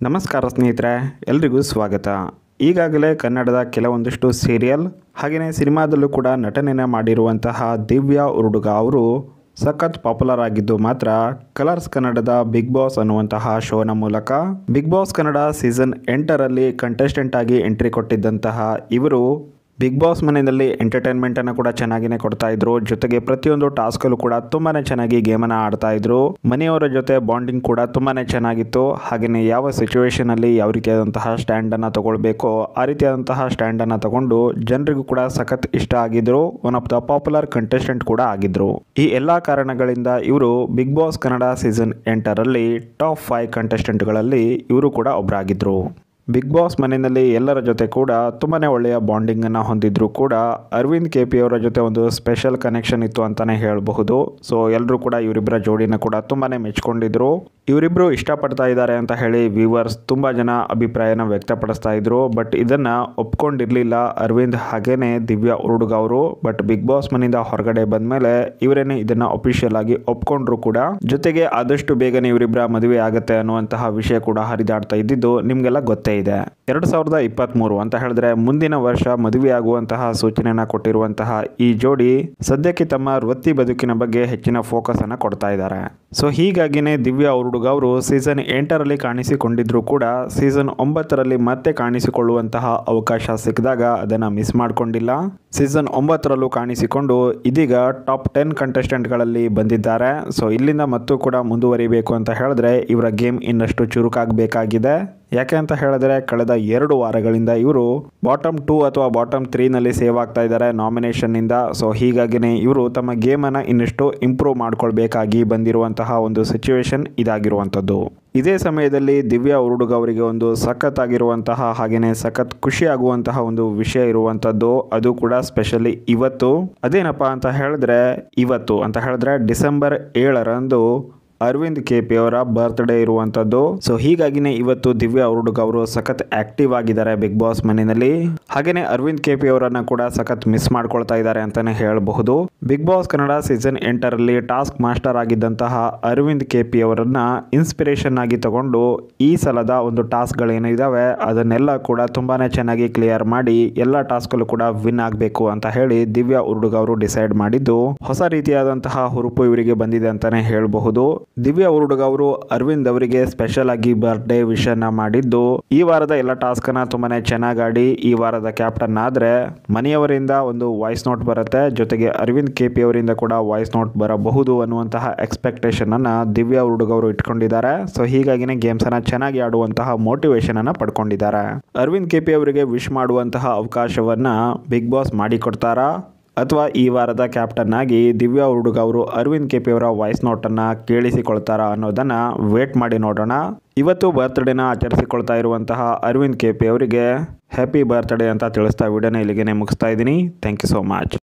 ನಮಸ್ಕಾರ ಸ್ನೇಹಿತರೆ ಎಲ್ರಿಗೂ ಸ್ವಾಗತ ಈಗಾಗಲೇ ಕನ್ನಡದ ಕೆಲವೊಂದಿಷ್ಟು ಸೀರಿಯಲ್ ಹಾಗೆಯೇ ಸಿನಿಮಾದಲ್ಲೂ ಕೂಡ ನಟನೆಯನ್ನು ಮಾಡಿರುವಂತಹ ದಿವ್ಯಾ ಉರುಡುಗ ಅವರು ಸಖತ್ ಪಾಪ್ಯುಲರ್ ಆಗಿದ್ದು ಮಾತ್ರ ಕಲರ್ಸ್ ಕನ್ನಡದ ಬಿಗ್ ಬಾಸ್ ಅನ್ನುವಂತಹ ಶೋನ ಮೂಲಕ ಬಿಗ್ ಬಾಸ್ ಕನ್ನಡ ಸೀಸನ್ ಎಂಟರಲ್ಲಿ ಕಂಟೆಸ್ಟೆಂಟ್ ಆಗಿ ಎಂಟ್ರಿ ಕೊಟ್ಟಿದ್ದಂತಹ ಇವರು ಬಿಗ್ ಬಾಸ್ ಮನೆಯಲ್ಲಿ ಎಂಟರ್ಟೈನ್ಮೆಂಟ್ ಅನ್ನು ಕೂಡ ಚೆನ್ನಾಗಿನೇ ಕೊಡ್ತಾ ಇದ್ರು ಜೊತೆಗೆ ಪ್ರತಿಯೊಂದು ಟಾಸ್ಕಲ್ಲೂ ಕೂಡ ತುಂಬಾನೇ ಚೆನ್ನಾಗಿ ಗೇಮನ್ನು ಆಡ್ತಾ ಇದ್ರು ಮನೆಯವರ ಜೊತೆ ಬಾಂಡಿಂಗ್ ಕೂಡ ತುಂಬಾನೇ ಚೆನ್ನಾಗಿತ್ತು ಹಾಗೆಯೇ ಯಾವ ಸಿಚುವೇಶನ್ ಅಲ್ಲಿ ಯಾವ ರೀತಿಯಾದಂತಹ ಸ್ಟ್ಯಾಂಡ್ ಅನ್ನ ತಗೊಳ್ಬೇಕೋ ಆ ರೀತಿಯಾದಂತಹ ಸ್ಟ್ಯಾಂಡ್ ಅನ್ನ ತಗೊಂಡು ಜನರಿಗೂ ಕೂಡ ಸಖತ್ ಇಷ್ಟ ಆಗಿದ್ರು one of the popular contestant ಕೂಡ ಆಗಿದ್ರು ಈ ಎಲ್ಲಾ ಕಾರಣಗಳಿಂದ ಇವರು ಬಿಗ್ ಬಾಸ್ ಕನ್ನಡ ಸೀಸನ್ ಎಂಟರಲ್ಲಿ ಟಾಪ್ ಫೈವ್ ಕಂಟೆಸ್ಟೆಂಟ್ಗಳಲ್ಲಿ ಇವರು ಕೂಡ ಒಬ್ಬರಾಗಿದ್ರು ಬಿಗ್ ಬಾಸ್ ಮನೆಯಲ್ಲಿ ಎಲ್ಲರ ಜೊತೆ ಕೂಡ ತುಂಬಾನೇ ಒಳ್ಳೆಯ ಬಾಂಡಿಂಗ್ ಅನ್ನ ಹೊಂದಿದ್ರು ಕೂಡ ಅರವಿಂದ್ ಕೆ ಪಿ ಅವರ ಜೊತೆ ಒಂದು ಸ್ಪೆಷಲ್ ಕನೆಕ್ಷನ್ ಇತ್ತು ಅಂತಾನೆ ಹೇಳಬಹುದು ಸೊ ಎಲ್ಲರೂ ಕೂಡ ಇವರಿಬ್ಬರ ಜೋಡಿನ ಕೂಡ ತುಂಬಾನೇ ಮೆಚ್ಕೊಂಡಿದ್ರು ಇವರಿಬ್ರು ಇಷ್ಟಪಡ್ತಾ ಇದ್ದಾರೆ ಅಂತ ಹೇಳಿ ವ್ಯೂವರ್ಸ್ ತುಂಬಾ ಜನ ಅಭಿಪ್ರಾಯನ ವ್ಯಕ್ತಪಡಿಸ್ತಾ ಇದ್ರು ಬಟ್ ಇದನ್ನ ಒಪ್ಕೊಂಡಿರ್ಲಿಲ್ಲ ಅರವಿಂದ್ ಹಾಗೇನೆ ದಿವ್ಯಾ ಉರುಡುಗ ಅವರು ಬಟ್ ಬಿಗ್ ಬಾಸ್ ಮನೆಯಿಂದ ಹೊರಗಡೆ ಬಂದ್ಮೇಲೆ ಇವರೇನೆ ಇದನ್ನ ಅಫಿಷಿಯಲ್ ಆಗಿ ಒಪ್ಕೊಂಡ್ರು ಕೂಡ ಜೊತೆಗೆ ಆದಷ್ಟು ಬೇಗನೆ ಇವರಿಬ್ಬರ ಮದುವೆ ಆಗತ್ತೆ ಅನ್ನುವಂತಹ ವಿಷಯ ಕೂಡ ಹರಿದಾಡ್ತಾ ಇದ್ದಿದ್ದು ನಿಮ್ಗೆಲ್ಲ ಗೊತ್ತೇ ಇದೆ ಎರಡ್ ಸಾವಿರದ ಇಪ್ಪತ್ತ್ ಮೂರು ಅಂತ ಹೇಳಿದ್ರೆ ಮುಂದಿನ ವರ್ಷ ಮದುವೆ ಆಗುವಂತಹ ಸೂಚನೆಯನ್ನ ಕೊಟ್ಟಿರುವಂತಹ ಈ ಜೋಡಿ ಸದ್ಯಕ್ಕೆ ತಮ್ಮ ವೃತ್ತಿ ಬದುಕಿನ ಬಗ್ಗೆ ಹೆಚ್ಚಿನ ಫೋಕಸ್ ಅನ್ನ ಕೊಡ್ತಾ ಇದ್ದಾರೆ ಸೊ ಹೀಗಾಗಿನೇ ದಿವ್ಯಾ ಉರುಡುಗ ಅವರು ಸೀಸನ್ ಎಂಟರಲ್ಲಿ ಕಾಣಿಸಿಕೊಂಡಿದ್ರು ಕೂಡ ಸೀಸನ್ ಒಂಬತ್ತರಲ್ಲಿ ಮತ್ತೆ ಕಾಣಿಸಿಕೊಳ್ಳುವಂತಹ ಅವಕಾಶ ಸಿಕ್ಕಿದಾಗ ಅದನ್ನ ಮಿಸ್ ಮಾಡ್ಕೊಂಡಿಲ್ಲ ಸೀಸನ್ ಒಂಬತ್ತರಲ್ಲೂ ಕಾಣಿಸಿಕೊಂಡು ಇದೀಗ ಟಾಪ್ ಟೆನ್ ಕಂಟೆಸ್ಟೆಂಟ್ಗಳಲ್ಲಿ ಬಂದಿದ್ದಾರೆ ಸೊ ಇಲ್ಲಿಂದ ಮತ್ತು ಕೂಡ ಮುಂದುವರಿಬೇಕು ಅಂತ ಹೇಳಿದ್ರೆ ಇವರ ಗೇಮ್ ಇನ್ನಷ್ಟು ಚುರುಕಾಗಬೇಕಾಗಿದೆ ಯಾಕೆ ಅಂತ ಹೇಳಿದ್ರೆ ಕಳೆದ ಎರಡು ವಾರಗಳಿಂದ ಇವರು ಬಾಟಮ್ ಟೂ ಅಥವಾ ಬಾಟಮ್ ತ್ರೀನಲ್ಲಿ ಸೇವ್ ಆಗ್ತಾ ಇದ್ದಾರೆ ನಾಮಿನೇಷನ್ನಿಂದ ಸೊ ಹೀಗಾಗಿನೇ ಇವರು ತಮ್ಮ ಗೇಮನ್ನು ಇನ್ನಷ್ಟು ಇಂಪ್ರೂವ್ ಮಾಡ್ಕೊಳ್ಬೇಕಾಗಿ ಬಂದಿರುವಂತಹ ಒಂದು ಸಿಚುವೇಶನ್ ಇದಾಗಿರುವಂಥದ್ದು ಇದೇ ಸಮಯದಲ್ಲಿ ದಿವ್ಯಾ ಉರುಡುಗ ಅವರಿಗೆ ಒಂದು ಸಖತ್ ಆಗಿರುವಂತಹ ಹಾಗೆಯೇ ಸಖತ್ ಖುಷಿ ಆಗುವಂತಹ ಒಂದು ವಿಷಯ ಇರುವಂಥದ್ದು ಅದು ಕೂಡ ಸ್ಪೆಷಲಿ ಇವತ್ತು ಅದೇನಪ್ಪ ಅಂತ ಹೇಳಿದ್ರೆ ಇವತ್ತು ಅಂತ ಹೇಳಿದ್ರೆ ಡಿಸೆಂಬರ್ ಏಳರಂದು ಅರವಿಂದ್ ಕೆ ಪಿ ಅವರ ಬರ್ತ್ಡೇ ಇರುವಂತದ್ದು ಸೊ ಹೀಗಾಗಿನೇ ಇವತ್ತು ದಿವ್ಯಾ ಉರುಡುಗ ಅವರು ಸಖತ್ ಆಕ್ಟಿವ್ ಆಗಿದ್ದಾರೆ ಬಿಗ್ ಬಾಸ್ ಮನೆಯಲ್ಲಿ ಹಾಗೇನೆ ಅರವಿಂದ್ ಕೆ ಪಿ ಅವರನ್ನ ಕೂಡ ಸಖತ್ ಮಿಸ್ ಮಾಡ್ಕೊಳ್ತಾ ಇದ್ದಾರೆ ಅಂತಾನೆ ಹೇಳಬಹುದು ಬಿಗ್ ಬಾಸ್ ಕನ್ನಡ ಸೀಸನ್ ಎಂಟರಲ್ಲಿ ಟಾಸ್ಕ್ ಮಾಸ್ಟರ್ ಆಗಿದ್ದಂತಹ ಅರವಿಂದ್ ಕೆ ಪಿ ಅವರನ್ನ ಇನ್ಸ್ಪಿರೇಷನ್ ಆಗಿ ತಗೊಂಡು ಈ ಸಲದ ಒಂದು ಟಾಸ್ಕ್ ಗಳೇನಿದಾವೆ ಅದನ್ನೆಲ್ಲ ಕೂಡ ತುಂಬಾನೇ ಚೆನ್ನಾಗಿ ಕ್ಲಿಯರ್ ಮಾಡಿ ಎಲ್ಲ ಟಾಸ್ಕಲ್ಲೂ ಕೂಡ ವಿನ್ ಆಗಬೇಕು ಅಂತ ಹೇಳಿ ದಿವ್ಯಾ ಉರುಡುಗ ಅವರು ಡಿಸೈಡ್ ಮಾಡಿದ್ದು ಹೊಸ ರೀತಿಯಾದಂತಹ ಹುರುಪು ಇವರಿಗೆ ಬಂದಿದೆ ಅಂತಾನೆ ಹೇಳಬಹುದು ದಿವ್ಯಾ ಉರುಡುಗ ಅವರು ಅರವಿಂದ್ ಅವರಿಗೆ ಸ್ಪೆಷಲ್ ಆಗಿ ಬರ್ಡೇ ವಿಶ್ ಅನ್ನ ಮಾಡಿದ್ದು ಈ ವಾರದ ಎಲ್ಲ ಟಾಸ್ಕ್ ಅನ್ನ ತುಂಬಾನೇ ಚೆನ್ನಾಗಿ ಆಡಿ ಈ ವಾರದ ಕ್ಯಾಪ್ಟನ್ ಆದ್ರೆ ಮನೆಯವರಿಂದ ಒಂದು ವಾಯ್ಸ್ ನೋಟ್ ಬರುತ್ತೆ ಜೊತೆಗೆ ಅರವಿಂದ್ ಕೆ ಪಿ ಅವರಿಂದ ಕೂಡ ವಾಯ್ಸ್ ನೋಟ್ ಬರಬಹುದು ಅನ್ನುವಂತಹ ಎಕ್ಸ್ಪೆಕ್ಟೇಷನ್ ಅನ್ನ ದಿವ್ಯಾ ಉರುಡುಗ ಅವರು ಇಟ್ಕೊಂಡಿದ್ದಾರೆ ಸೊ ಹೀಗಾಗಿನೇ ಗೇಮ್ಸ್ ಅನ್ನ ಚೆನ್ನಾಗಿ ಆಡುವಂತಹ ಮೋಟಿವೇಶನ್ ಅನ್ನ ಪಡ್ಕೊಂಡಿದ್ದಾರೆ ಅರವಿಂದ್ ಕೆ ಪಿ ಅವರಿಗೆ ವಿಶ್ ಮಾಡುವಂತಹ ಅವಕಾಶವನ್ನ ಬಿಗ್ ಬಾಸ್ ಮಾಡಿಕೊಡ್ತಾರಾ ಅಥವಾ ಈ ವಾರದ ಕ್ಯಾಪ್ಟನ್ ಆಗಿ ದಿವ್ಯಾ ಉರುಡುಗ ಅವರು ಅರವಿಂದ್ ಕೆಪಿ ಅವರ ವಾಯ್ಸ್ ನೋಟನ್ನು ಕೇಳಿಸಿಕೊಳ್ತಾರಾ ಅನ್ನೋದನ್ನು ವೇಟ್ ಮಾಡಿ ನೋಡೋಣ ಇವತ್ತು ಬರ್ತ್ಡೇನ ಆಚರಿಸಿಕೊಳ್ತಾ ಇರುವಂತಹ ಅರವಿಂದ್ ಕೆಪಿ ಅವರಿಗೆ ಹ್ಯಾಪಿ ಬರ್ತ್ಡೇ ಅಂತ ತಿಳಿಸ್ತಾ ವಿಡಿಯೋನ ಇಲ್ಲಿಗೆ ಮುಗಿಸ್ತಾ ಇದ್ದೀನಿ ಥ್ಯಾಂಕ್ ಯು ಸೋ ಮಚ್